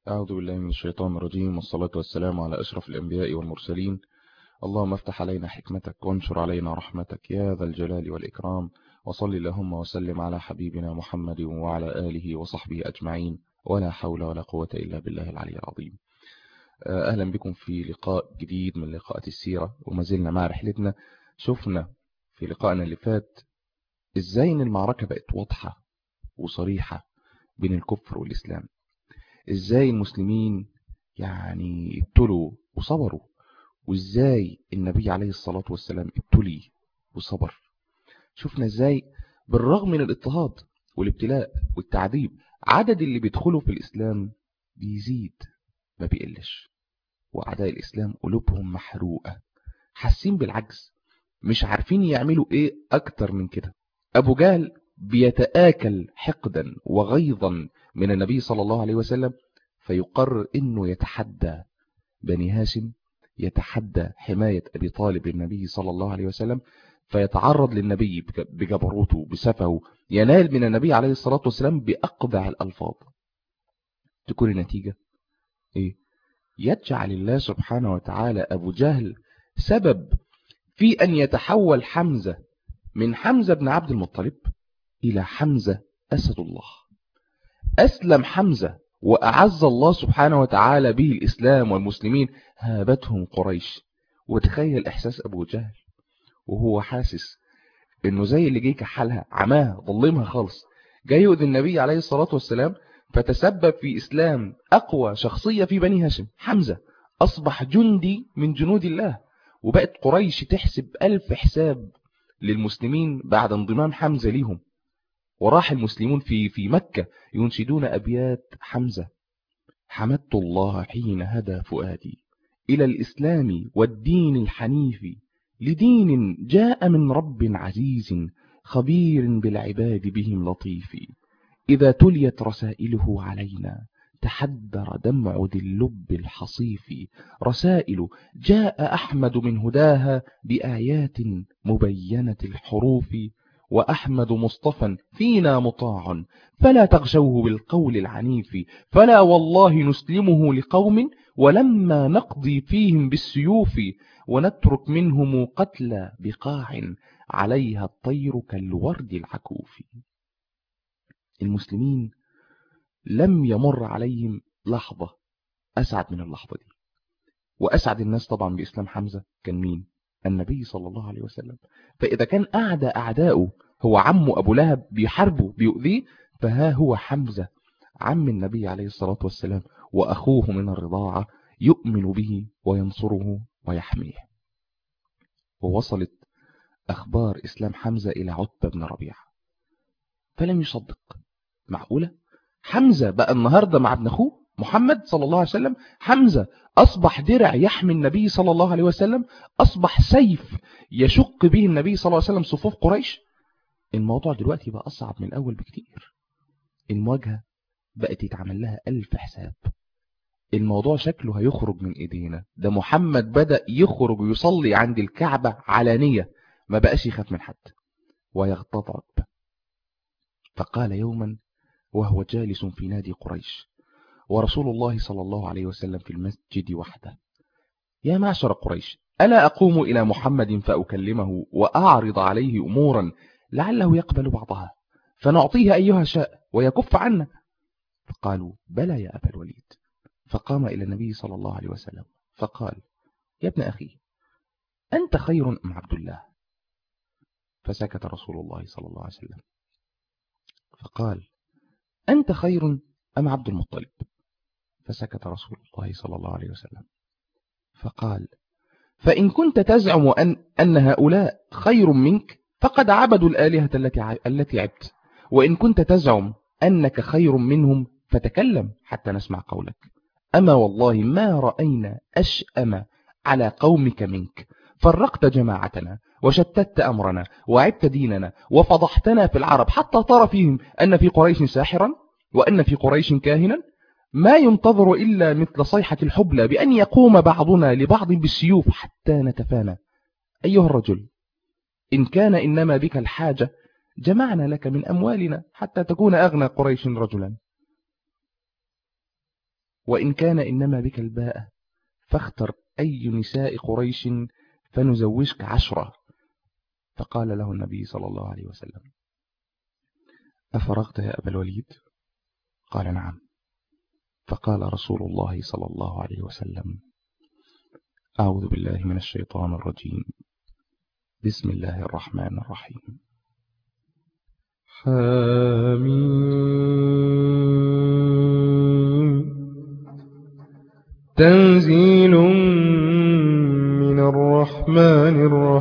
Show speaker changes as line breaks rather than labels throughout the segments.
أعوذ بالله من الشيطان الرجيم والصلاة والسلام على أشرف الأنبياء والمرسلين اللهم افتح علينا حكمتك وانشر علينا رحمتك يا ذا الجلال والإكرام وصل اللهم وسلم على حبيبنا محمد وعلى آله وصحبه أجمعين ولا حول ولا قوة إلا بالله العلي العظيم أهلا بكم في لقاء جديد من لقاءات السيرة وما زلنا مع رحلتنا شفنا في لقائنا اللي فات إزاي إن المعركة بقت واضحة وصريحة بين الكفر والإسلام إزاي المسلمين يعني ابتلوا وصبروا وإزاي النبي عليه الصلاة والسلام ابتلي وصبر شفنا إزاي بالرغم من الاضطهاد والابتلاء والتعذيب عدد اللي بيدخلوا في الإسلام بيزيد ما بيقلش وأعداء الإسلام قلوبهم محروقة حاسين بالعجز مش عارفين يعملوا إيه أكتر من كده أبو جهل بيتآكل حقدا وغيظا من النبي صلى الله عليه وسلم فيقرر أنه يتحدى بني هاشم يتحدى حماية أبي طالب النبي صلى الله عليه وسلم فيتعرض للنبي بجبروته بسفه ينال من النبي عليه الصلاة والسلام بأقبع الألفاظ تكون النتيجة إيه؟ يجعل الله سبحانه وتعالى أبو جهل سبب في أن يتحول حمزة من حمزة بن عبد المطلب إلى حمزة أسد الله أسلم حمزة وأعز الله سبحانه وتعالى به الإسلام والمسلمين هابتهم قريش وتخيل إحساس أبو جهل وهو حاسس إنه زي اللي جاي كحالها عماها ظلمها خالص جاي يؤذي النبي عليه الصلاة والسلام فتسبب في إسلام أقوى شخصية في بني هاشم حمزة أصبح جندي من جنود الله وبقت قريش تحسب ألف حساب للمسلمين بعد انضمام حمزة ليهم وراح المسلمون في في مكة ينشدون أبيات حمزة حمدت الله حين هدى فؤادي إلى الإسلام والدين الحنيف لدين جاء من رب عزيز خبير بالعباد بهم لطيف إذا تليت رسائله علينا تحدر دمع ذي اللب الحصيف رسائل جاء أحمد من هداها بآيات مبينة الحروف وأحمد مصطفى فينا مطاع فلا تغشوه بالقول العنيف فلا والله نسلمه لقوم ولما نقضي فيهم بالسيوف ونترك منهم قتلى بقاع عليها الطير كالورد العكوف المسلمين لم يمر عليهم لحظة أسعد من اللحظة دي وأسعد الناس طبعا بإسلام حمزة كان مين النبي صلى الله عليه وسلم فإذا كان أعدى أعداؤه هو عمه أبو لهب بيحاربه بيؤذيه فها هو حمزة عم النبي عليه الصلاة والسلام وأخوه من الرضاعة يؤمن به وينصره ويحميه ووصلت أخبار إسلام حمزة إلى عتبة بن ربيعة فلم يصدق معقولة حمزة بقى النهاردة مع ابن أخوه محمد صلى الله عليه وسلم حمزة أصبح درع يحمي النبي صلى الله عليه وسلم أصبح سيف يشق به النبي صلى الله عليه وسلم صفوف قريش الموضوع دلوقتي بقى أصعب من الأول بكتير المواجهة بقت يتعمل لها ألف حساب الموضوع شكله هيخرج من إيدينا ده محمد بدأ يخرج ويصلي عند الكعبة علانية ما بقاش يخاف من حد ويغتضب فقال يوما وهو جالس في نادي قريش ورسول الله صلى الله عليه وسلم في المسجد وحده يا معشر قريش ألا أقوم إلى محمد فأكلمه وأعرض عليه أمورا لعله يقبل بعضها فنعطيه أيها شاء ويكف عنا فقالوا بلى يا أبا الوليد فقام إلى النبي صلى الله عليه وسلم فقال يا ابن أخي أنت خير أم عبد الله فسكت رسول الله صلى الله عليه وسلم فقال أنت خير أم عبد المطلب فسكت رسول الله صلى الله عليه وسلم فقال فإن كنت تزعم أن, أن هؤلاء خير منك فقد عبدوا الآلهة التي التي عبت وإن كنت تزعم أنك خير منهم فتكلم حتى نسمع قولك أما والله ما رأينا أشأم على قومك منك فرقت جماعتنا وشتت أمرنا وعبت ديننا وفضحتنا في العرب حتى ترى فيهم أن في قريش ساحرا وأن في قريش كاهنا ما ينتظر إلا مثل صيحة الحبلى بأن يقوم بعضنا لبعض بالسيوف حتى نتفانى أيها الرجل إن كان إنما بك الحاجة جمعنا لك من أموالنا حتى تكون أغنى قريش رجلا وإن كان إنما بك الباء فاختر أي نساء قريش فنزوجك عشرة فقال له النبي صلى الله عليه وسلم أفرغت يا أبا الوليد قال نعم فقال رسول الله صلى الله عليه وسلم أعوذ بالله من الشيطان الرجيم بسم الله الرحمن الرحيم
حميم تنزيل من الرحمن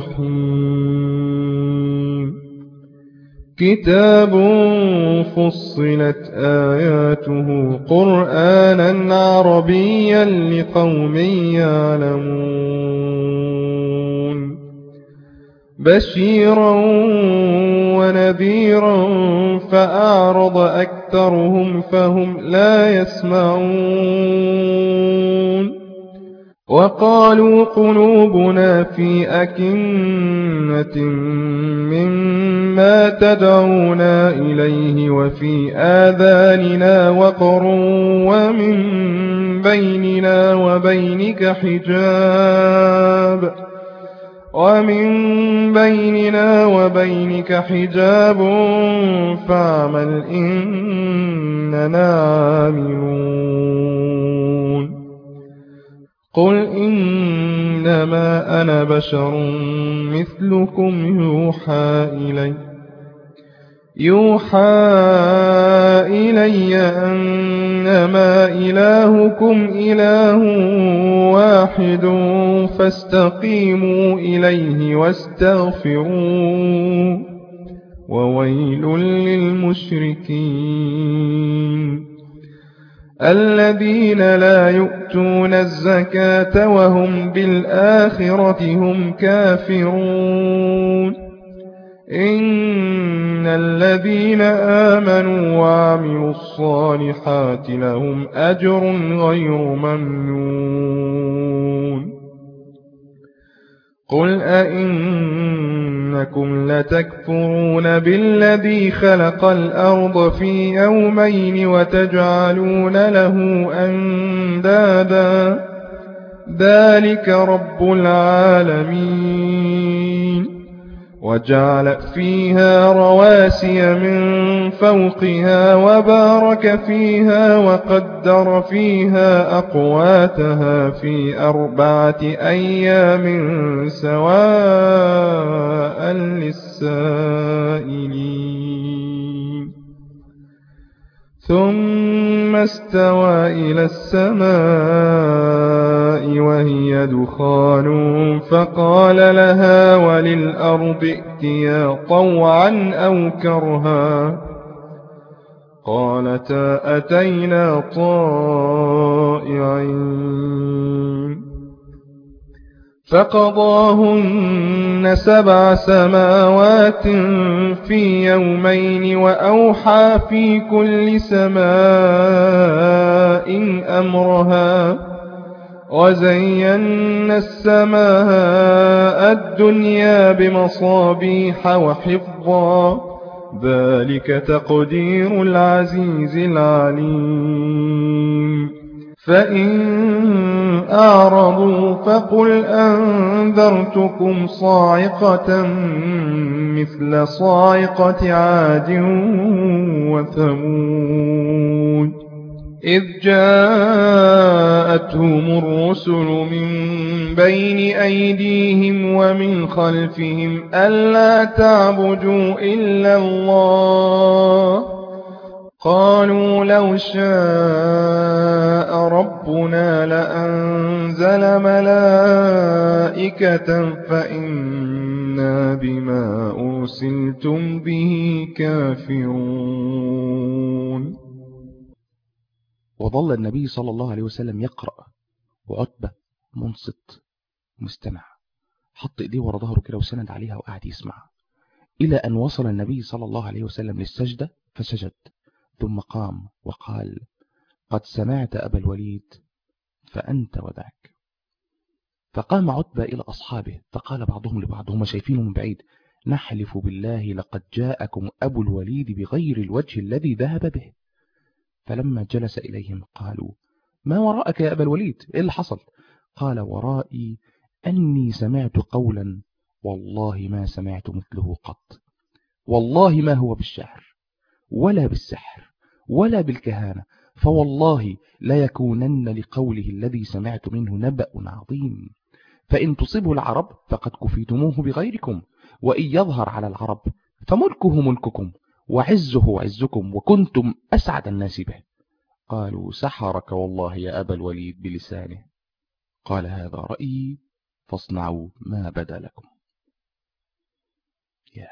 الرحيم كتاب فصلت آياته قرآنا عربيا لقوم يعلمون بشيرا ونذيرا فأعرض أكثرهم فهم لا يسمعون وقالوا قلوبنا في أكنة مما تدعونا إليه وفي آذاننا وقر ومن بيننا وبينك حجاب ومن بيننا وبينك حجاب فاعمل إننا عاملون قل إنما أنا بشر مثلكم يوحى إلي يوحى إلي أنما إلهكم إله واحد فاستقيموا إليه واستغفروا وويل للمشركين الذين لا يؤتون الزكاة وهم بالآخرة هم كافرون إن الذين آمنوا وعملوا الصالحات لهم أجر غير ممنون قل أئنكم لتكفرون بالذي خلق الأرض في يومين وتجعلون له أندادا ذلك رب العالمين وجعل فيها رواسي من فوقها وبارك فيها وقدر فيها أقواتها في أربعة أيام سواء للسائلين ثم استوى إلى السماء وهي دخان فقال لها وللأرض ائتيا طوعا أو كرها قالتا أتينا طائعين فقضاهن سبع سماوات في يومين وأوحى في كل سماء أمرها وزينا السماء الدنيا بمصابيح وحفظا ذلك تقدير العزيز العليم فإن أعرضوا فقل أنذرتكم صاعقة مثل صاعقة عاد وثمود إذ جاءتهم الرسل من بين أيديهم ومن خلفهم ألا تعبدوا إلا الله قالوا لو شاء ربنا لأنزل ملائكة فإنا بما أرسلتم به كافرون
وظل النبي صلى الله عليه وسلم يقرأ وعتبة منصت مستمع حط ايديه ورا ظهره كده وسند عليها وقعد يسمع إلى أن وصل النبي صلى الله عليه وسلم للسجدة فسجد ثم قام وقال قد سمعت أبا الوليد فأنت وذاك فقام عتبة إلى أصحابه فقال بعضهم لبعض هم شايفينه من بعيد نحلف بالله لقد جاءكم أبو الوليد بغير الوجه الذي ذهب به فلما جلس إليهم قالوا ما وراءك يا أبا الوليد إيه اللي حصل قال ورائي أني سمعت قولا والله ما سمعت مثله قط والله ما هو بالشعر ولا بالسحر ولا بالكهانة فوالله لا يكونن لقوله الذي سمعت منه نبأ عظيم فإن تصبه العرب فقد كفيتموه بغيركم وإن يظهر على العرب فملكه ملككم وعزه عزكم وكنتم أسعد الناس به قالوا سحرك والله يا أبا الوليد بلسانه قال هذا رأيي فاصنعوا ما بدا لكم يا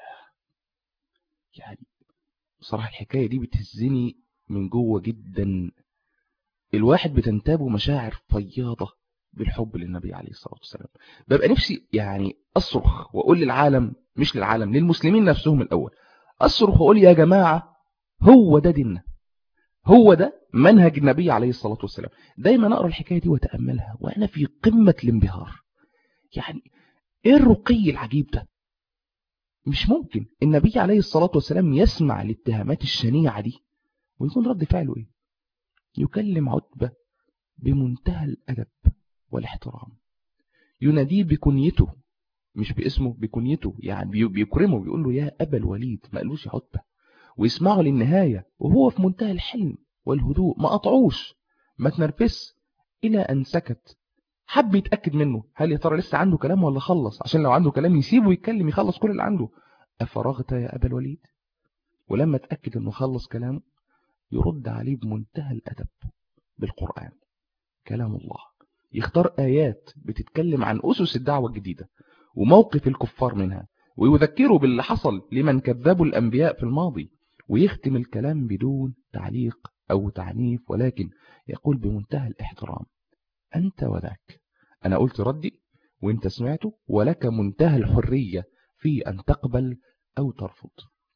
يعني بصراحة الحكاية دي بتهزني من جوه جدا الواحد بتنتابه مشاعر فياضة بالحب للنبي عليه الصلاة والسلام ببقى نفسي يعني أصرخ وأقول للعالم مش للعالم للمسلمين نفسهم الأول أصرخ وأقول يا جماعة هو ده ديننا هو ده منهج النبي عليه الصلاة والسلام دايما أقرأ الحكاية دي وأتأملها وأنا في قمة الانبهار يعني إيه الرقي العجيب ده مش ممكن النبي عليه الصلاة والسلام يسمع الاتهامات الشنيعة دي ويكون رد فعله إيه يكلم عتبة بمنتهى الأدب والاحترام يناديه بكنيته مش باسمه بكنيته يعني بيكرمه بيقول له يا أبا الوليد ما قالوش عتبة ويسمعه للنهاية وهو في منتهى الحلم والهدوء ما قطعوش ما تنرفس إلى أن سكت حب يتأكد منه هل يا ترى لسه عنده كلام ولا خلص عشان لو عنده كلام يسيبه يتكلم يخلص كل اللي عنده أفرغت يا أبا الوليد ولما تأكد أنه خلص كلامه يرد عليه بمنتهى الأدب بالقرآن كلام الله يختار آيات بتتكلم عن أسس الدعوة الجديدة وموقف الكفار منها ويذكره باللي حصل لمن كذبوا الأنبياء في الماضي ويختم الكلام بدون تعليق أو تعنيف ولكن يقول بمنتهى الاحترام أنت وذاك أنا قلت ردي وانت سمعته ولك منتهى الحرية في أن تقبل أو ترفض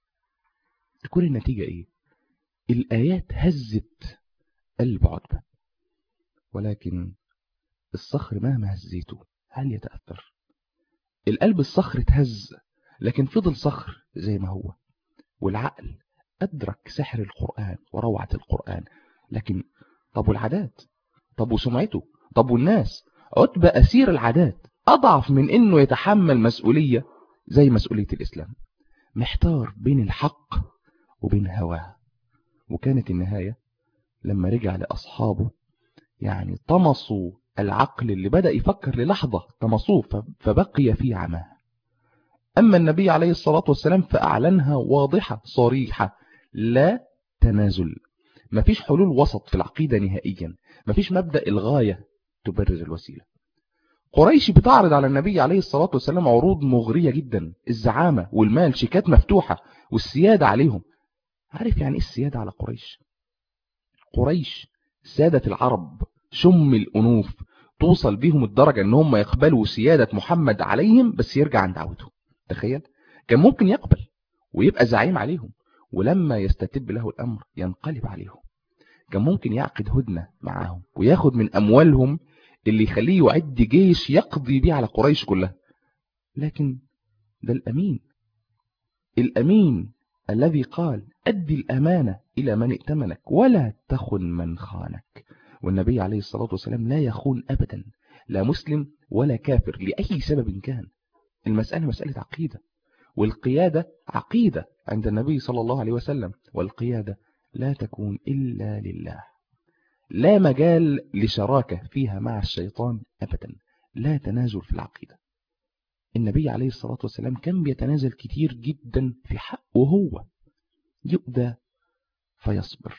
تكون النتيجة إيه الآيات هزت قلب عتبة ولكن الصخر مهما هزيته هل يتأثر القلب الصخر اتهز لكن فضل صخر زي ما هو والعقل أدرك سحر القرآن وروعة القرآن لكن طب والعادات طب وسمعته طب والناس عتبة أسير العادات أضعف من أنه يتحمل مسؤولية زي مسؤولية الإسلام محتار بين الحق وبين هواه وكانت النهاية لما رجع لأصحابه يعني طمسوا العقل اللي بدأ يفكر للحظة طمسوه فبقي في عماه أما النبي عليه الصلاة والسلام فأعلنها واضحة صريحة لا تنازل مفيش حلول وسط في العقيدة نهائيا مفيش مبدأ الغاية تبرز الوسيلة قريش بتعرض على النبي عليه الصلاة والسلام عروض مغرية جدا الزعامة والمال شيكات مفتوحة والسيادة عليهم عارف يعني ايه السيادة على قريش قريش سادة العرب شم الأنوف توصل بيهم الدرجة ان هم يقبلوا سيادة محمد عليهم بس يرجع عن دعوته تخيل كان ممكن يقبل ويبقى زعيم عليهم ولما يستتب له الأمر ينقلب عليهم كان ممكن يعقد هدنة معاهم وياخد من أموالهم اللي يخليه يعد جيش يقضي بيه على قريش كلها لكن ده الأمين الأمين الذي قال أدي الأمانة إلى من ائتمنك ولا تخن من خانك والنبي عليه الصلاة والسلام لا يخون أبدا لا مسلم ولا كافر لأي سبب كان المسألة مسألة عقيدة والقيادة عقيدة عند النبي صلى الله عليه وسلم والقيادة لا تكون إلا لله لا مجال لشراكة فيها مع الشيطان أبدا لا تنازل في العقيدة النبي عليه الصلاة والسلام كان بيتنازل كتير جدا في حقه هو يؤذى فيصبر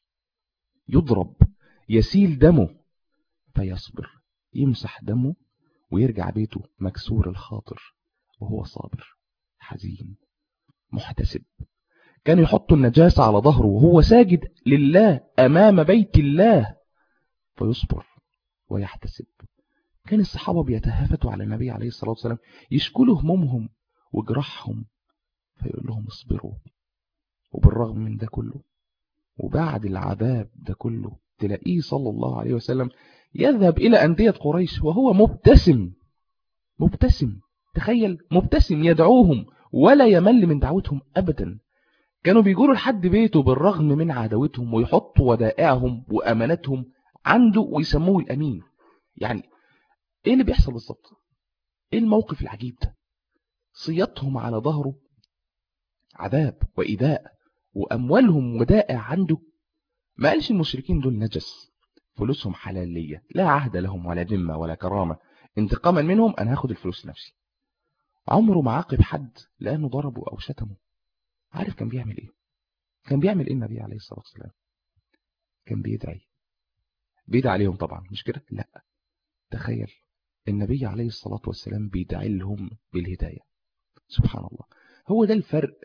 يضرب يسيل دمه فيصبر يمسح دمه ويرجع بيته مكسور الخاطر وهو صابر حزين محتسب كان يحط النجاسة على ظهره وهو ساجد لله أمام بيت الله فيصبر ويحتسب كان الصحابة بيتهافتوا على النبي عليه الصلاة والسلام يشكلوا همومهم وجرحهم فيقول لهم اصبروا وبالرغم من ده كله وبعد العذاب ده كله تلاقيه صلى الله عليه وسلم يذهب إلى أندية قريش وهو مبتسم مبتسم تخيل مبتسم يدعوهم ولا يمل من دعوتهم أبدا كانوا بيجولوا لحد بيته بالرغم من عداوتهم ويحطوا ودائعهم وأمانتهم عنده ويسموه الأمين يعني ايه اللي بيحصل بالظبط ايه الموقف العجيب ده صيتهم على ظهره عذاب وإيذاء وأموالهم ودائع عنده ما قالش المشركين دول نجس فلوسهم حلال ليا لا عهد لهم ولا ذمة ولا كرامة انتقاما منهم أنا هاخد الفلوس لنفسي عمره ما عاقب حد لأنه ضربه أو شتمه عارف كان بيعمل إيه كان بيعمل إيه النبي عليه الصلاة والسلام كان بيدعي بيدعي عليهم طبعا مش كده لا تخيل النبي عليه الصلاة والسلام بيدعي لهم بالهداية سبحان الله هو ده الفرق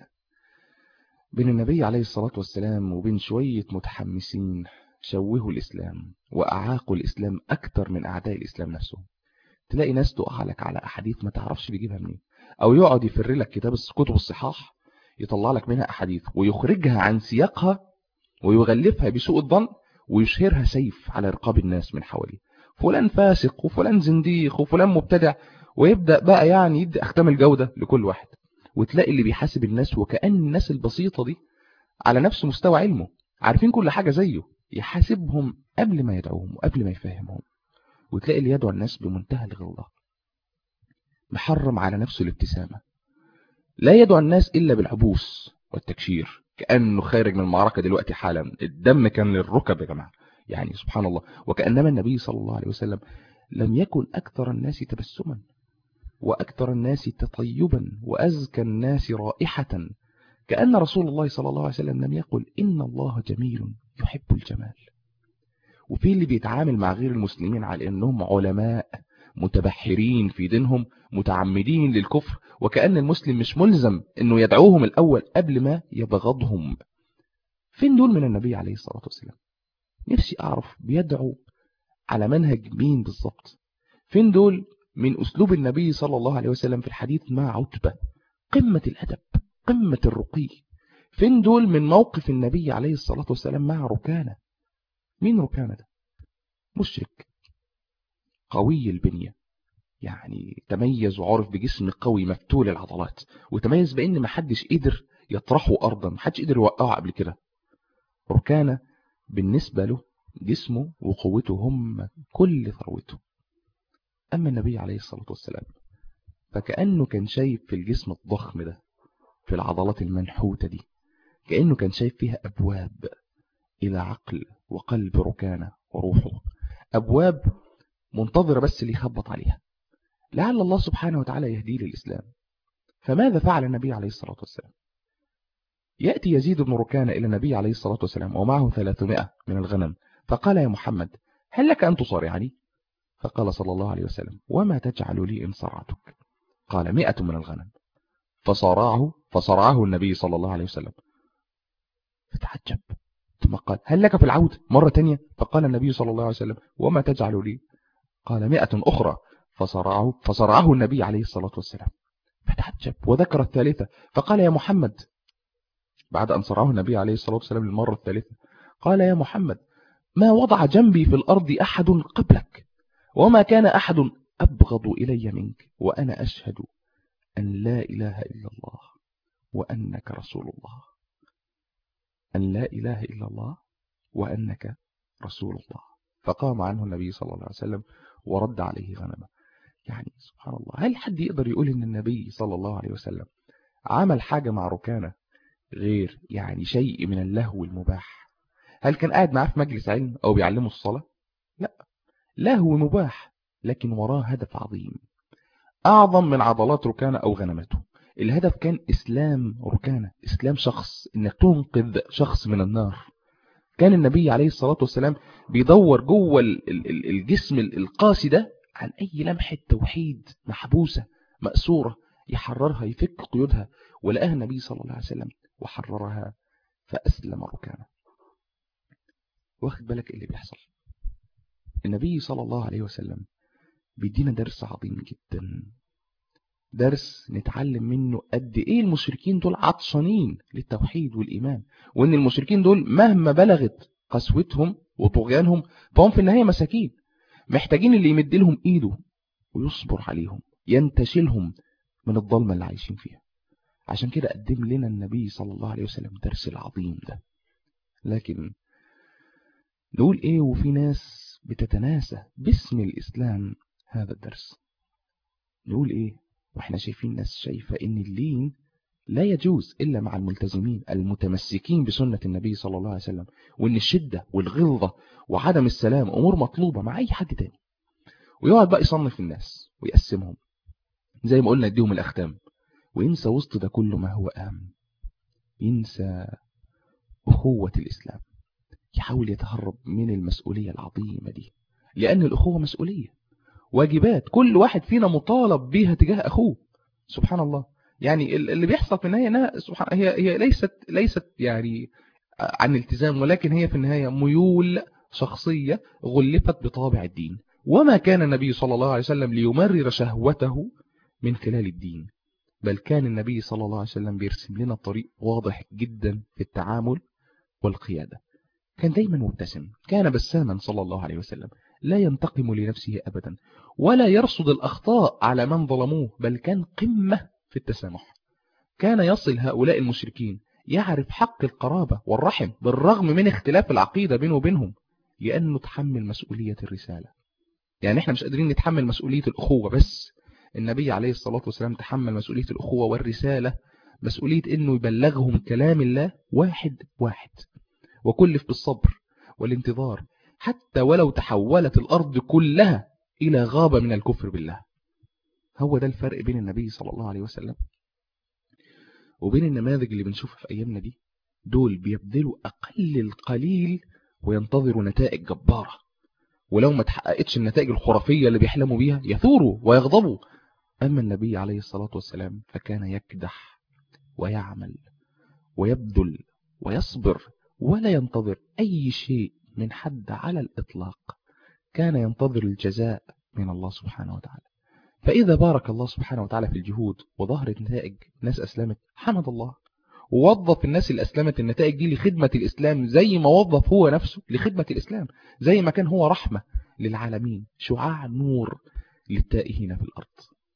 بين النبي عليه الصلاة والسلام وبين شوية متحمسين شوهوا الإسلام وأعاقوا الإسلام أكتر من أعداء الإسلام نفسهم تلاقي ناس تقع لك على أحاديث ما تعرفش بيجيبها منين أو يقعد يفر لك كتاب كتب الصحاح يطلع لك منها أحاديث ويخرجها عن سياقها ويغلفها بسوء الظن ويشهرها سيف على رقاب الناس من حواليه فلان فاسق وفلان زنديق وفلان مبتدع ويبدأ بقى يعني يدي أختام الجودة لكل واحد وتلاقي اللي بيحاسب الناس وكأن الناس البسيطة دي على نفس مستوى علمه عارفين كل حاجة زيه يحاسبهم قبل ما يدعوهم وقبل ما يفهمهم وتلاقي اللي يدعو الناس بمنتهى الغلظة محرم على نفسه الابتسامة لا يدعو الناس إلا بالعبوس والتكشير كأنه خارج من المعركة دلوقتي حالا الدم كان للركب يا جماعة يعني سبحان الله وكأنما النبي صلى الله عليه وسلم لم يكن أكثر الناس تبسما وأكثر الناس تطيبا وأزكى الناس رائحة كأن رسول الله صلى الله عليه وسلم لم يقل إن الله جميل يحب الجمال وفي اللي بيتعامل مع غير المسلمين على أنهم علماء متبحرين في دينهم متعمدين للكفر وكأن المسلم مش ملزم أنه يدعوهم الأول قبل ما يبغضهم فين دول من النبي عليه الصلاة والسلام نفسي أعرف بيدعو على منهج مين بالضبط فين دول من أسلوب النبي صلى الله عليه وسلم في الحديث مع عتبة قمة الأدب قمة الرقي فين دول من موقف النبي عليه الصلاة والسلام مع ركانة مين ركانة ده مشرك قوي البنية يعني تميز وعرف بجسم قوي مفتول العضلات وتميز بأن محدش قدر يطرحه أرضا محدش قدر يوقعه قبل كده ركانة بالنسبة له جسمه وقوته هم كل ثروته أما النبي عليه الصلاة والسلام فكأنه كان شايف في الجسم الضخم ده في العضلات المنحوتة دي كأنه كان شايف فيها أبواب إلى عقل وقلب ركانة وروحه أبواب منتظرة بس اللي يخبط عليها لعل الله سبحانه وتعالى يهدي للإسلام فماذا فعل النبي عليه الصلاة والسلام يأتي يزيد بن ركانة إلى النبي عليه الصلاة والسلام ومعه ثلاثمائة من الغنم فقال يا محمد هل لك أن تصارعني فقال صلى الله عليه وسلم وما تجعل لي إن صرعتك قال مئة من الغنم فصارعه فصرعه النبي صلى الله عليه وسلم فتعجب ثم قال هل لك في العود مرة تانية فقال النبي صلى الله عليه وسلم وما تجعل لي قال مئة أخرى فصرعه, فصرعه النبي عليه الصلاة والسلام فتعجب وذكر الثالثة فقال يا محمد بعد أن صرعه النبي عليه الصلاة والسلام للمرة الثالثة قال يا محمد ما وضع جنبي في الأرض أحد قبلك وما كان أحد أبغض إلي منك وأنا أشهد أن لا إله إلا الله وأنك رسول الله أن لا إله إلا الله وأنك رسول الله فقام عنه النبي صلى الله عليه وسلم ورد عليه غنمه يعني سبحان الله هل حد يقدر يقول إن النبي صلى الله عليه وسلم عمل حاجة مع ركانة غير يعني شيء من اللهو المباح هل كان قاعد معاه في مجلس علم أو بيعلمه الصلاة لا لهو مباح لكن وراه هدف عظيم أعظم من عضلات ركانة أو غنمته الهدف كان إسلام ركانة إسلام شخص إنك تنقذ شخص من النار كان النبي عليه الصلاة والسلام بيدور جوه الجسم القاسي ده عن أي لمحة توحيد محبوسة مأسورة يحررها يفك قيودها ولقاها النبي صلى الله عليه وسلم وحررها فأسلم ركانة واخد بالك اللي بيحصل النبي صلى الله عليه وسلم بيدينا درس عظيم جدا درس نتعلم منه قد ايه المشركين دول عطشانين للتوحيد والإيمان وان المشركين دول مهما بلغت قسوتهم وطغيانهم فهم في النهاية مساكين محتاجين اللي يمد لهم ايده ويصبر عليهم ينتشلهم من الظلمة اللي عايشين فيها عشان كده قدم لنا النبي صلى الله عليه وسلم درس العظيم ده لكن نقول ايه وفي ناس بتتناسى باسم الإسلام هذا الدرس نقول إيه وإحنا شايفين ناس شايفة إن اللين لا يجوز إلا مع الملتزمين المتمسكين بسنة النبي صلى الله عليه وسلم وإن الشدة والغلظة وعدم السلام أمور مطلوبة مع أي حد تاني ويقعد بقى يصنف الناس ويقسمهم زي ما قلنا يديهم الأختام وينسى وسط ده كله ما هو أهم ينسى أخوة الإسلام يحاول يتهرب من المسؤولية العظيمة دي لأن الأخوة مسؤولية واجبات كل واحد فينا مطالب بيها تجاه أخوه سبحان الله يعني اللي بيحصل في النهاية سبحان هي هي ليست ليست يعني عن التزام ولكن هي في النهاية ميول شخصية غلفت بطابع الدين وما كان النبي صلى الله عليه وسلم ليمرر شهوته من خلال الدين بل كان النبي صلى الله عليه وسلم بيرسم لنا طريق واضح جدا في التعامل والقيادة كان دايما مبتسم كان بساما صلى الله عليه وسلم لا ينتقم لنفسه أبدا ولا يرصد الأخطاء على من ظلموه بل كان قمة في التسامح كان يصل هؤلاء المشركين يعرف حق القرابة والرحم بالرغم من اختلاف العقيدة بينه وبينهم لأنه تحمل مسؤولية الرسالة يعني احنا مش قادرين نتحمل مسؤولية الأخوة بس النبي عليه الصلاة والسلام تحمل مسؤولية الأخوة والرسالة مسؤولية أنه يبلغهم كلام الله واحد واحد وكلف بالصبر والانتظار حتى ولو تحولت الأرض كلها إلى غابة من الكفر بالله هو ده الفرق بين النبي صلى الله عليه وسلم وبين النماذج اللي بنشوفها في أيامنا دي دول بيبذلوا أقل القليل وينتظروا نتائج جبارة ولو ما تحققتش النتائج الخرافية اللي بيحلموا بيها يثوروا ويغضبوا أما النبي عليه الصلاة والسلام فكان يكدح ويعمل ويبذل ويصبر ولا ينتظر أي شيء من حد على الإطلاق كان ينتظر الجزاء من الله سبحانه وتعالى فإذا بارك الله سبحانه وتعالى في الجهود وظهرت نتائج ناس أسلمت حمد الله ووظف الناس اللي أسلمت النتائج دي لخدمة الإسلام زي ما وظف هو نفسه لخدمة الإسلام زي ما كان هو رحمة للعالمين شعاع نور للتائهين في الأرض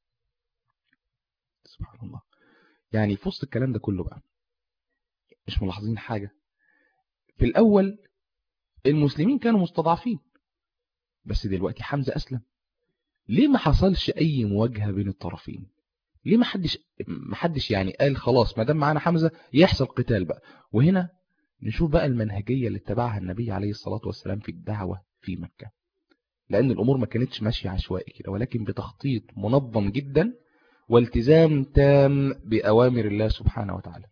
سبحان الله يعني في وسط الكلام ده كله بقى مش ملاحظين حاجة في الأول المسلمين كانوا مستضعفين بس دلوقتي حمزة أسلم ليه ما حصلش أي مواجهة بين الطرفين ليه ما حدش ما حدش يعني قال خلاص ما دام معانا حمزة يحصل قتال بقى وهنا نشوف بقى المنهجية اللي اتبعها النبي عليه الصلاة والسلام في الدعوة في مكة لأن الأمور ما كانتش ماشية عشوائي كده ولكن بتخطيط منظم جدا والتزام تام بأوامر الله سبحانه وتعالى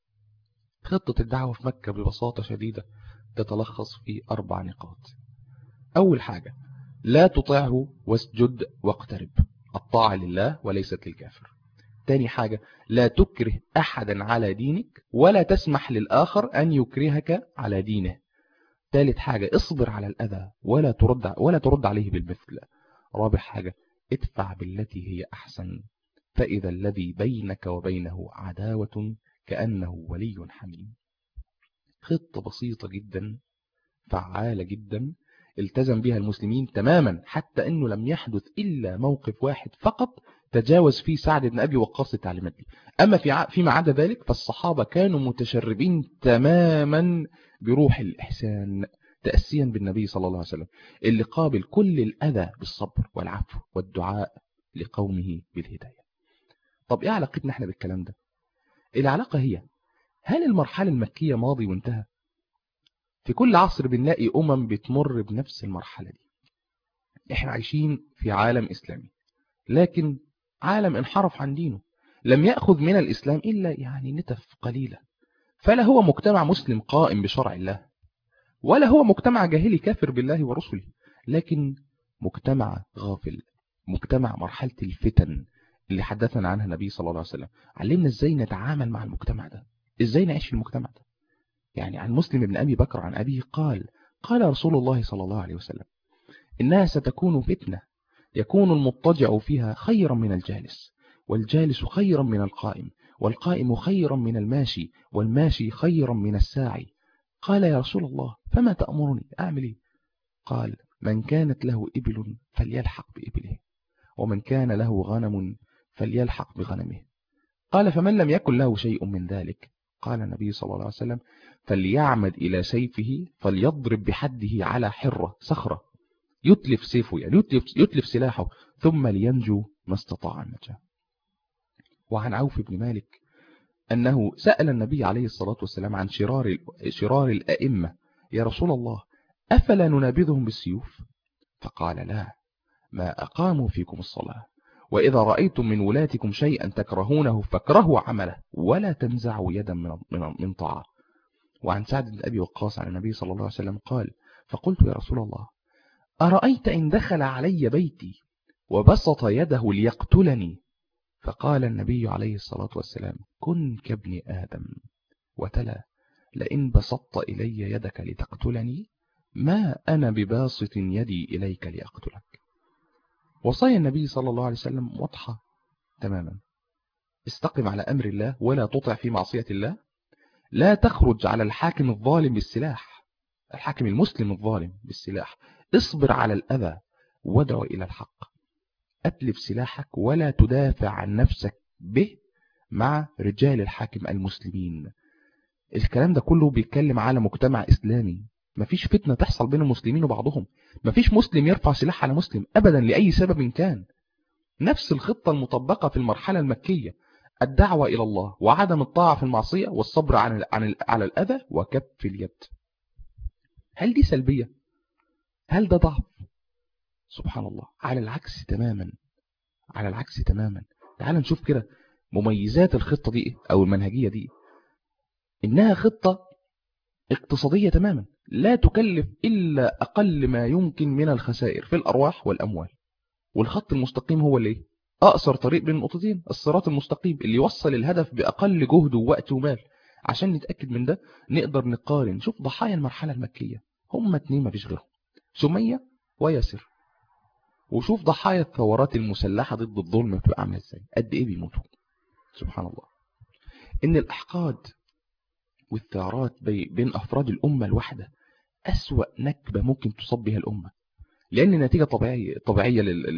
خطة الدعوة في مكة ببساطة شديدة تتلخص في أربع نقاط أول حاجة لا تطعه واسجد واقترب الطاعة لله وليست للكافر تاني حاجة لا تكره أحدا على دينك ولا تسمح للآخر أن يكرهك على دينه ثالث حاجة اصبر على الأذى ولا ترد, ولا ترد عليه بالمثل رابع حاجة ادفع بالتي هي أحسن فإذا الذي بينك وبينه عداوة كأنه ولي حميم خطة بسيطة جدا فعالة جدا التزم بها المسلمين تماما حتى أنه لم يحدث إلا موقف واحد فقط تجاوز فيه سعد بن أبي وقاص التعليمات دي أما في فيما عدا ذلك فالصحابة كانوا متشربين تماما بروح الإحسان تأسيا بالنبي صلى الله عليه وسلم اللي قابل كل الأذى بالصبر والعفو والدعاء لقومه بالهداية طب إيه علاقتنا احنا بالكلام ده العلاقة هي هل المرحلة المكية ماضي وانتهى في كل عصر بنلاقي أمم بتمر بنفس المرحلة دي احنا عايشين في عالم إسلامي لكن عالم انحرف عن دينه لم يأخذ من الإسلام إلا يعني نتف قليلة فلا هو مجتمع مسلم قائم بشرع الله ولا هو مجتمع جاهلي كافر بالله ورسله لكن مجتمع غافل مجتمع مرحلة الفتن اللي حدثنا عنها النبي صلى الله عليه وسلم علمنا ازاي نتعامل مع المجتمع ده ازاي نعيش في المجتمع ده يعني عن مسلم بن أبي بكر عن أبيه قال قال رسول الله صلى الله عليه وسلم إنها ستكون فتنة يكون المضطجع فيها خيرا من الجالس والجالس خيرا من القائم والقائم خيرا من الماشي والماشي خيرا من الساعي قال يا رسول الله فما تأمرني أعمل إيه؟ قال من كانت له إبل فليلحق بإبله ومن كان له غنم فليلحق بغنمه قال فمن لم يكن له شيء من ذلك قال النبي صلى الله عليه وسلم فليعمد إلى سيفه فليضرب بحده على حرة صخرة يتلف سيفه يعني يتلف, يتلف سلاحه ثم لينجو ما استطاع النجاة وعن عوف بن مالك أنه سأل النبي عليه الصلاة والسلام عن شرار, شرار الأئمة يا رسول الله أفلا ننابذهم بالسيوف فقال لا ما أقاموا فيكم الصلاة وإذا رأيتم من ولاتكم شيئا تكرهونه فاكرهوا عمله ولا تنزعوا يدا من من من طاعة وعن سعد بن أبي وقاص عن النبي صلى الله عليه وسلم قال فقلت يا رسول الله أرأيت إن دخل علي بيتي وبسط يده ليقتلني فقال النبي عليه الصلاة والسلام كن كابن آدم وتلا لئن بسطت إلي يدك لتقتلني ما أنا بباسط يدي إليك لأقتلك وصايا النبي صلى الله عليه وسلم واضحة تماما استقم على أمر الله ولا تطع في معصية الله لا تخرج على الحاكم الظالم بالسلاح الحاكم المسلم الظالم بالسلاح اصبر على الأذى وادعو إلى الحق أتلف سلاحك ولا تدافع عن نفسك به مع رجال الحاكم المسلمين الكلام ده كله بيتكلم على مجتمع إسلامي مفيش فتنة تحصل بين المسلمين وبعضهم مفيش مسلم يرفع سلاح على مسلم أبدا لأي سبب كان نفس الخطة المطبقة في المرحلة المكية الدعوة إلى الله وعدم الطاعة في المعصية والصبر عن عن على الأذى وكف اليد هل دي سلبية؟ هل ده ضعف؟ سبحان الله على العكس تماما على العكس تماما تعال نشوف كده مميزات الخطة دي أو المنهجية دي إنها خطة اقتصادية تماما لا تكلف إلا أقل ما يمكن من الخسائر في الأرواح والأموال والخط المستقيم هو اللي أقصر طريق بين النقطتين الصراط المستقيم اللي يوصل الهدف بأقل جهد ووقت ومال عشان نتأكد من ده نقدر نقارن شوف ضحايا المرحلة المكية هم اتنين ما فيش غيرهم سمية وياسر وشوف ضحايا الثورات المسلحة ضد الظلم بتبقى عامله ازاي قد ايه بيموتوا سبحان الله ان الاحقاد والثارات بين افراد الامة الواحدة اسوأ نكبة ممكن تصاب بها الامة لان نتيجة طبيعية, طبيعية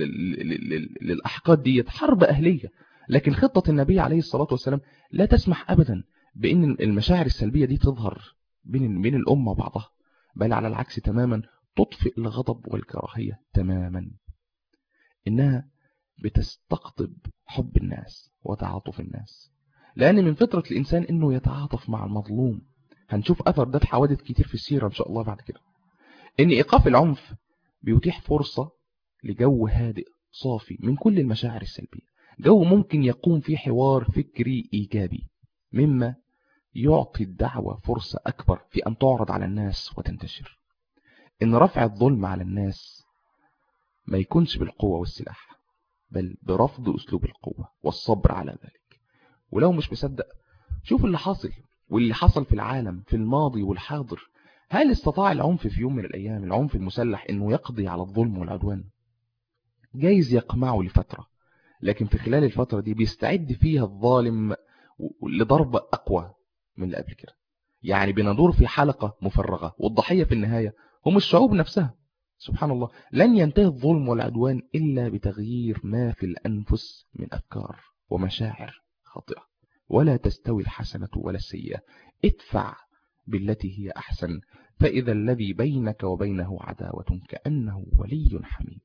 للاحقاد دي حرب اهلية لكن خطة النبي عليه الصلاة والسلام لا تسمح ابدا بان المشاعر السلبية دي تظهر بين بين الامة وبعضها بل على العكس تماما تطفئ الغضب والكراهية تماما إنها بتستقطب حب الناس وتعاطف الناس لأن من فطرة الإنسان إنه يتعاطف مع المظلوم هنشوف أثر ده في حوادث كتير في السيرة إن شاء الله بعد كده إن إيقاف العنف بيتيح فرصة لجو هادئ صافي من كل المشاعر السلبية جو ممكن يقوم فيه حوار فكري إيجابي مما يعطي الدعوة فرصة أكبر في أن تعرض على الناس وتنتشر إن رفع الظلم على الناس ما يكونش بالقوة والسلاح بل برفض أسلوب القوة والصبر على ذلك ولو مش مصدق شوف اللي حاصل واللي حصل في العالم في الماضي والحاضر هل استطاع العنف في يوم من الأيام العنف المسلح أنه يقضي على الظلم والعدوان جايز يقمعه لفترة لكن في خلال الفترة دي بيستعد فيها الظالم لضربة أقوى من اللي قبل كده يعني بندور في حلقة مفرغة والضحية في النهاية هم الشعوب نفسها سبحان الله لن ينتهي الظلم والعدوان إلا بتغيير ما في الأنفس من أفكار ومشاعر خاطئة ولا تستوي الحسنة ولا السيئة ادفع بالتي هي أحسن فإذا الذي بينك وبينه عداوة كأنه ولي حميم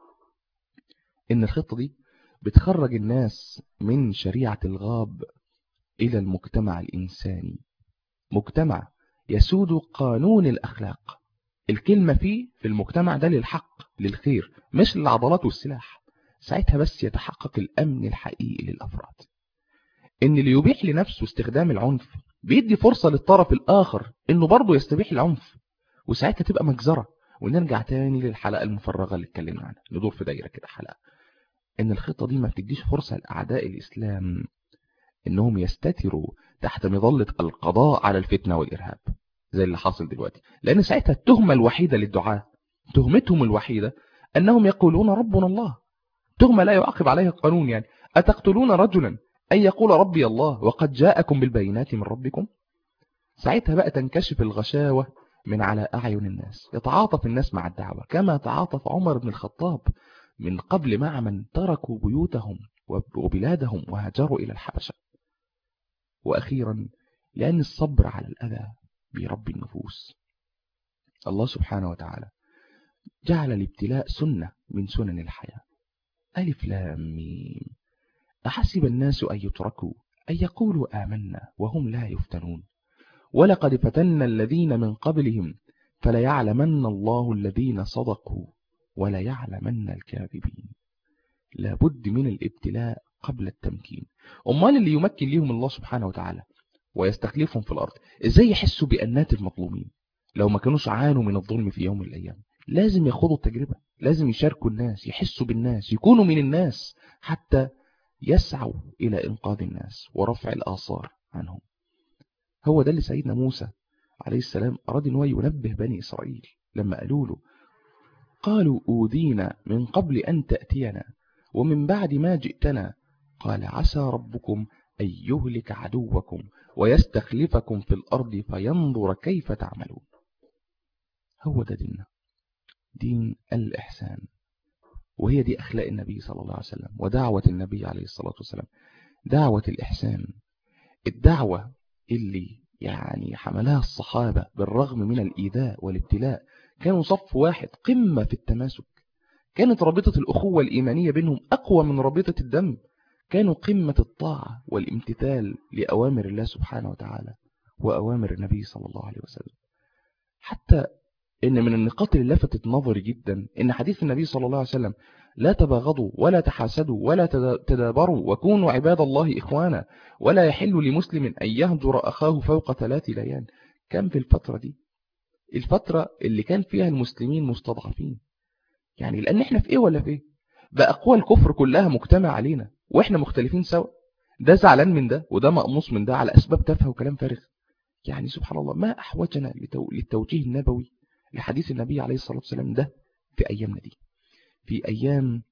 إن الخطة دي بتخرج الناس من شريعة الغاب إلى المجتمع الإنساني مجتمع يسود قانون الأخلاق الكلمة فيه في المجتمع ده للحق للخير مش للعضلات والسلاح ساعتها بس يتحقق الأمن الحقيقي للأفراد إن اللي يبيح لنفسه استخدام العنف بيدي فرصة للطرف الآخر إنه برضه يستبيح العنف وساعتها تبقى مجزرة ونرجع تاني للحلقة المفرغة اللي اتكلمنا عنها ندور في دايرة كده حلقة إن الخطة دي ما بتديش فرصة لأعداء الإسلام إنهم يستتروا تحت مظلة القضاء على الفتنة والإرهاب زي اللي حاصل دلوقتي لأن ساعتها التهمة الوحيدة للدعاة تهمتهم الوحيدة أنهم يقولون ربنا الله تهمة لا يعاقب عليها القانون يعني أتقتلون رجلا أن يقول ربي الله وقد جاءكم بالبينات من ربكم ساعتها بقى تنكشف الغشاوة من على أعين الناس يتعاطف الناس مع الدعوة كما تعاطف عمر بن الخطاب من قبل مع من تركوا بيوتهم وبلادهم وهاجروا إلى الحبشة وأخيرا لأن الصبر على الأذى بيربي النفوس الله سبحانه وتعالى جعل الابتلاء سنة من سنن الحياة ألف لام ميم أحسب الناس أن يتركوا أن يقولوا آمنا وهم لا يفتنون ولقد فتنا الذين من قبلهم فليعلمن الله الذين صدقوا وليعلمن الكاذبين لابد من الابتلاء قبل التمكين أمال اللي يمكن لهم الله سبحانه وتعالى ويستخلفهم في الأرض إزاي يحسوا بأنات المظلومين لو ما كانوش عانوا من الظلم في يوم من الأيام لازم يخوضوا التجربة لازم يشاركوا الناس يحسوا بالناس يكونوا من الناس حتى يسعوا إلى إنقاذ الناس ورفع الآثار عنهم هو ده اللي سيدنا موسى عليه السلام أراد أن ينبه بني إسرائيل لما قالوا له قالوا أوذينا من قبل أن تأتينا ومن بعد ما جئتنا قال عسى ربكم أن يهلك عدوكم ويستخلفكم في الأرض فينظر كيف تعملون هو ده ديننا دين الإحسان وهي دي أخلاق النبي صلى الله عليه وسلم ودعوة النبي عليه الصلاة والسلام دعوة الإحسان الدعوة اللي يعني حملها الصحابة بالرغم من الإيذاء والابتلاء كانوا صف واحد قمة في التماسك كانت رابطة الأخوة الإيمانية بينهم أقوى من رابطة الدم كانوا قمة الطاعة والامتثال لأوامر الله سبحانه وتعالى وأوامر النبي صلى الله عليه وسلم حتى إن من النقاط اللي لفتت نظري جدا إن حديث النبي صلى الله عليه وسلم لا تباغضوا ولا تحاسدوا ولا تدابروا وكونوا عباد الله إخوانا ولا يحل لمسلم أن يهجر أخاه فوق ثلاث ليال كان في الفترة دي الفترة اللي كان فيها المسلمين مستضعفين يعني لأن احنا في ايه ولا في ايه بقى أقوى الكفر كلها مجتمع علينا واحنا مختلفين سوا ده زعلان من ده وده مقموص من ده على أسباب تافهه وكلام فارغ يعني سبحان الله ما أحوجنا للتوجيه النبوي لحديث النبي عليه الصلاة والسلام ده في أيامنا دي في أيام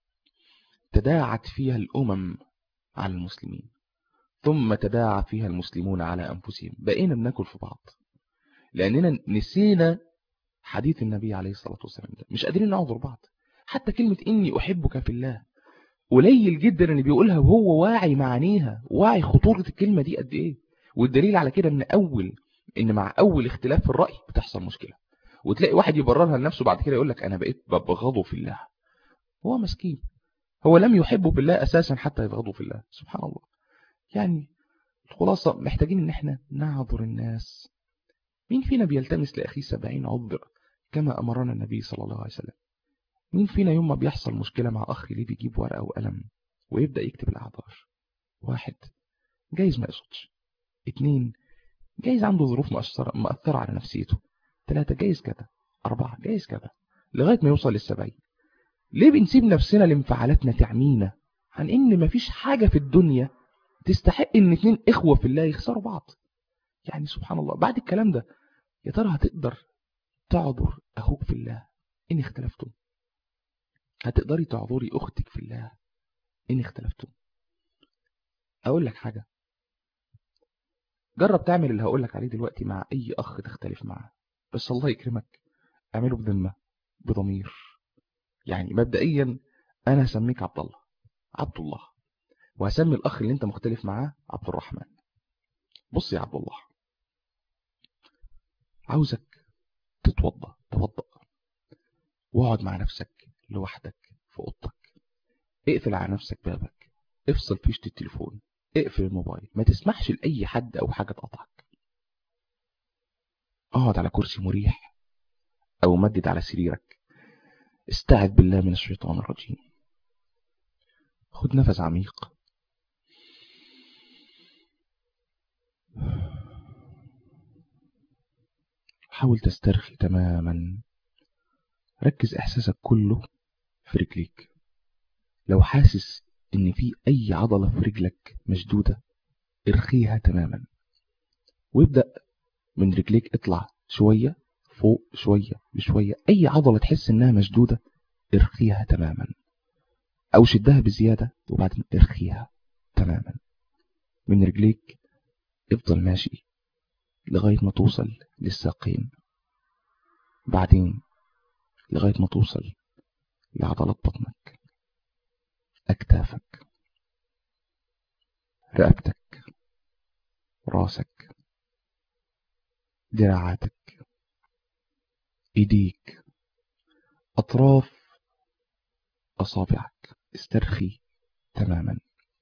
تداعت فيها الأمم على المسلمين ثم تداعى فيها المسلمون على أنفسهم بقينا بناكل في بعض لأننا نسينا حديث النبي عليه الصلاة والسلام ده مش قادرين نعذر بعض حتى كلمة إني أحبك في الله قليل جدا اللي بيقولها وهو واعي معانيها واعي خطورة الكلمة دي قد إيه والدليل على كده إن أول إن مع أول اختلاف في الرأي بتحصل مشكلة وتلاقي واحد يبررها لنفسه بعد كده يقول لك أنا بقيت ببغضه في الله هو مسكين هو لم يحبه في الله أساسا حتى يبغضه في الله سبحان الله يعني الخلاصة محتاجين إن احنا نعذر الناس مين فينا بيلتمس لأخيه سبعين عذر كما أمرنا النبي صلى الله عليه وسلم مين فينا يوم ما بيحصل مشكلة مع أخي ليه بيجيب ورقة وقلم ويبدأ يكتب الأعذار واحد جايز ما يقصدش اتنين جايز عنده ظروف مؤثرة, مؤثرة على نفسيته ثلاثة جايز كذا أربعة جايز كذا لغاية ما يوصل للسبعين ليه بنسيب نفسنا لانفعالاتنا تعمينا عن إن مفيش حاجة في الدنيا تستحق إن اتنين إخوة في الله يخسروا بعض يعني سبحان الله بعد الكلام ده يا ترى هتقدر تعذر أخوك في الله إن اختلفتم هتقدري تعذري أختك في الله إن اختلفتم أقول لك حاجة جرب تعمل اللي هقول لك عليه دلوقتي مع أي أخ تختلف معاه بس الله يكرمك اعمله بذمة بضمير يعني مبدئيا أنا هسميك عبد الله عبد الله وهسمي الأخ اللي أنت مختلف معاه عبد الرحمن بص يا عبد الله عاوزك تتوضى توضأ واقعد مع نفسك لوحدك في اوضتك اقفل على نفسك بابك افصل فيشة التليفون اقفل الموبايل ما تسمحش لأي حد أو حاجة تقطعك اقعد على كرسي مريح أو مدد على سريرك استعذ بالله من الشيطان الرجيم خد نفس عميق حاول تسترخي تماما ركز إحساسك كله في رجليك لو حاسس إن في أي عضلة في رجلك مشدودة ارخيها تماما وابدأ من رجليك اطلع شوية فوق شوية بشوية أي عضلة تحس إنها مشدودة ارخيها تماما أو شدها بزيادة وبعدين ارخيها تماما من رجليك افضل ماشي لغاية ما توصل للساقين بعدين لغاية ما توصل لعضلات بطنك أكتافك رقبتك راسك دراعاتك ايديك أطراف أصابعك استرخي تماما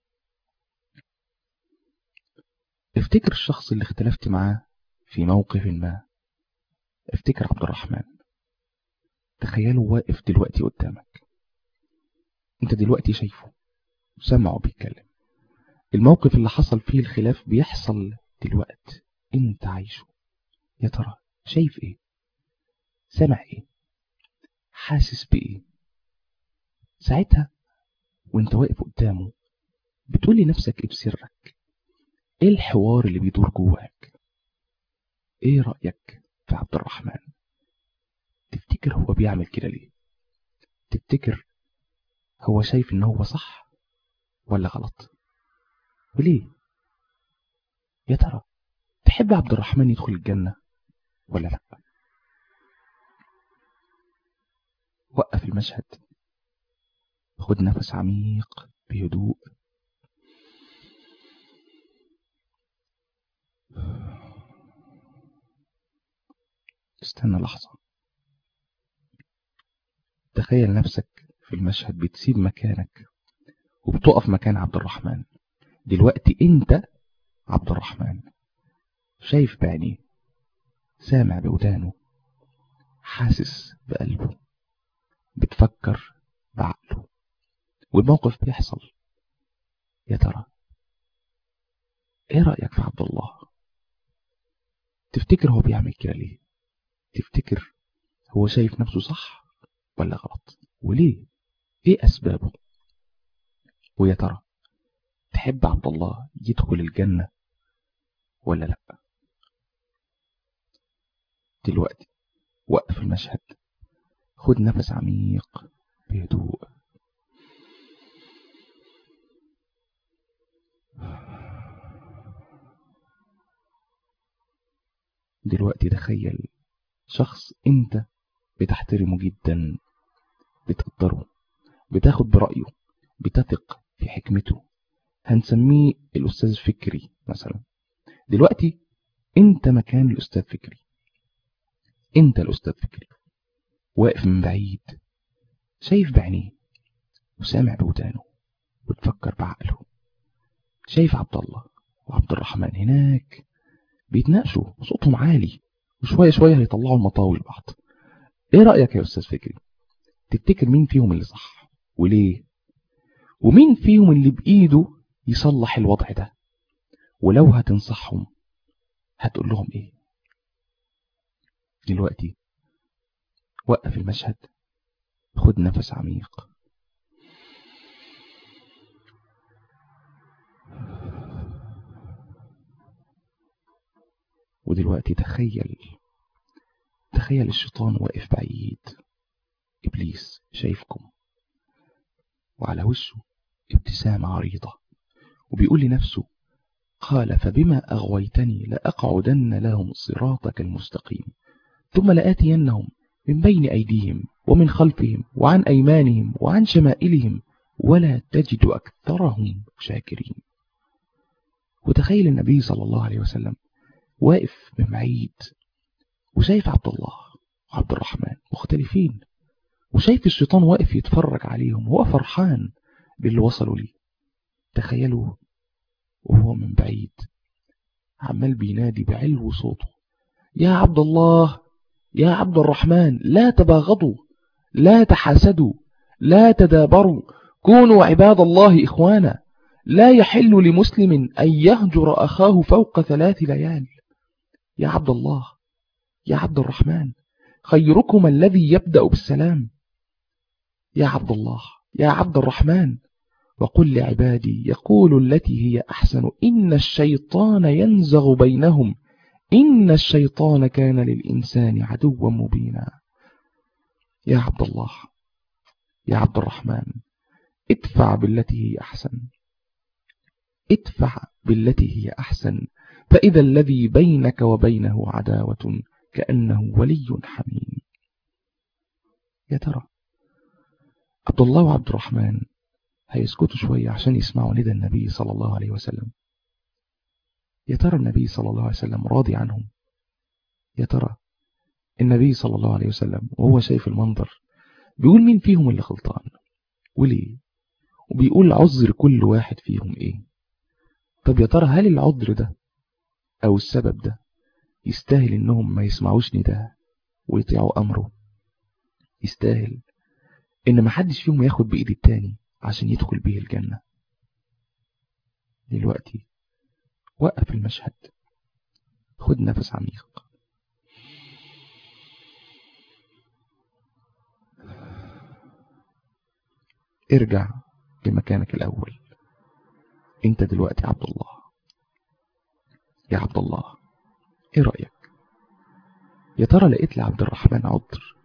افتكر الشخص اللي اختلفت معاه في موقف ما افتكر عبد الرحمن تخيله واقف دلوقتي قدامك انت دلوقتي شايفه سمعه بيتكلم الموقف اللي حصل فيه الخلاف بيحصل دلوقتي انت عايشه يا ترى شايف ايه سمع ايه حاسس بايه ساعتها وانت واقف قدامه بتقول لنفسك ايه بسرك ايه الحوار اللي بيدور جواك ايه رأيك في عبد الرحمن تفتكر هو بيعمل كده ليه تفتكر هو شايف ان هو صح ولا غلط وليه يا ترى تحب عبد الرحمن يدخل الجنة ولا لا وقف المشهد خد نفس عميق بهدوء استنى لحظة تخيل نفسك في المشهد بتسيب مكانك وبتقف مكان عبد الرحمن دلوقتي انت عبد الرحمن شايف بعينيه سامع بودانه حاسس بقلبه بتفكر بعقله والموقف بيحصل يا ترى ايه رأيك في عبد الله تفتكر هو بيعمل كده ليه تفتكر هو شايف نفسه صح ولا غلط وليه ايه اسبابه ويا ترى تحب عبد الله يدخل الجنة ولا لا دلوقتي وقف المشهد خد نفس عميق بهدوء دلوقتي تخيل شخص انت بتحترمه جدا بتقدره بتاخد برأيه بتثق في حكمته هنسميه الأستاذ فكري مثلا دلوقتي انت مكان الأستاذ فكري انت الأستاذ فكري واقف من بعيد شايف بعينيه وسامع بودانه وتفكر بعقله شايف عبد الله وعبد الرحمن هناك بيتناقشوا صوتهم عالي وشوية شوية هيطلعوا المطاوي لبعض ايه رأيك يا أستاذ فكري تفتكر مين فيهم اللي صح وليه ومين فيهم اللي بإيده يصلح الوضع ده ولو هتنصحهم هتقول لهم ايه دلوقتي وقف المشهد خد نفس عميق ودلوقتي تخيل تخيل الشيطان واقف بعيد إبليس شايفكم وعلى وشه ابتسامة عريضة وبيقول لنفسه قال فبما أغويتني لأقعدن لهم صراطك المستقيم ثم لآتينهم من بين أيديهم ومن خلفهم وعن أيمانهم وعن شمائلهم ولا تجد أكثرهم شاكرين وتخيل النبي صلى الله عليه وسلم واقف من بعيد وشايف عبد الله وعبد الرحمن مختلفين وشايف الشيطان واقف يتفرج عليهم وهو فرحان باللي وصلوا ليه تخيلوا وهو من بعيد عمال بينادي بعلو صوته يا عبد الله يا عبد الرحمن لا تباغضوا لا تحاسدوا لا تدابروا كونوا عباد الله إخوانا لا يحل لمسلم أن يهجر أخاه فوق ثلاث ليال يا عبد الله يا عبد الرحمن خيركم الذي يبدأ بالسلام يا عبد الله يا عبد الرحمن وقل لعبادي يقول التي هي أحسن إن الشيطان ينزغ بينهم إن الشيطان كان للإنسان عدوا مبينا يا عبد الله يا عبد الرحمن ادفع بالتي هي أحسن ادفع بالتي هي أحسن فإذا الذي بينك وبينه عداوة كأنه ولي حميم يا ترى عبد الله وعبد الرحمن هيسكتوا شوية عشان يسمعوا ندى النبي صلى الله عليه وسلم يا ترى النبي صلى الله عليه وسلم راضي عنهم يا ترى النبي صلى الله عليه وسلم وهو شايف المنظر بيقول مين فيهم اللي غلطان وليه وبيقول عذر كل واحد فيهم ايه طب يا ترى هل العذر ده او السبب ده يستاهل انهم ما يسمعوش نداه ويطيعوا امره يستاهل ان ما حدش فيهم ياخد بايد التاني عشان يدخل بيه الجنة دلوقتي وقف المشهد خد نفس عميق ارجع لمكانك الأول انت دلوقتي عبد الله يا عبد الله ايه رأيك يا ترى لقيت لعبد الرحمن عذر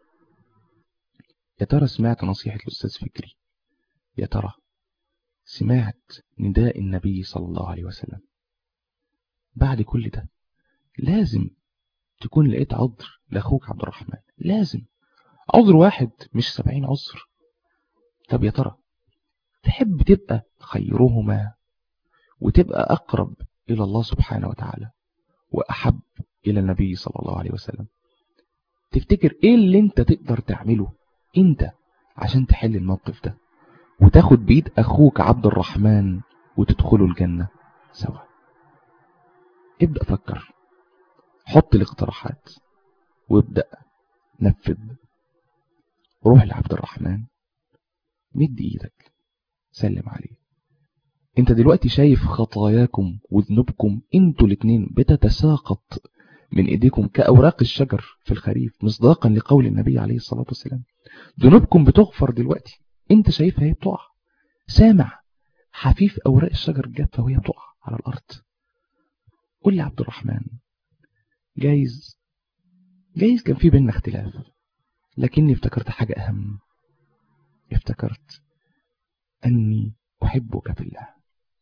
يا ترى سمعت نصيحة الأستاذ فكري يا ترى سمعت نداء النبي صلى الله عليه وسلم بعد كل ده لازم تكون لقيت عذر لأخوك عبد الرحمن لازم عذر واحد مش سبعين عذر طب يا ترى تحب تبقى خيرهما وتبقى أقرب إلى الله سبحانه وتعالى وأحب إلى النبي صلى الله عليه وسلم تفتكر إيه اللي أنت تقدر تعمله أنت عشان تحل الموقف ده وتاخد بيد أخوك عبد الرحمن وتدخلوا الجنة سوا ابدأ فكر حط الاقتراحات وابدأ نفذ روح لعبد الرحمن مد ايدك سلم عليه انت دلوقتي شايف خطاياكم وذنوبكم انتوا الاتنين بتتساقط من ايديكم كأوراق الشجر في الخريف مصداقا لقول النبي عليه الصلاة والسلام ذنوبكم بتغفر دلوقتي انت شايفها هي بتقع سامع حفيف اوراق الشجر الجافة وهي بتقع على الارض قول لي عبد الرحمن جايز جايز كان في بيننا اختلاف لكني افتكرت حاجة اهم افتكرت أني أحبك في الله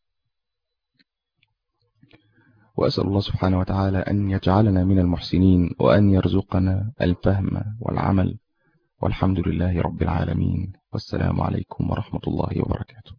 وأسأل الله سبحانه وتعالى أن يجعلنا من المحسنين وأن يرزقنا الفهم والعمل والحمد لله رب العالمين والسلام عليكم ورحمة الله وبركاته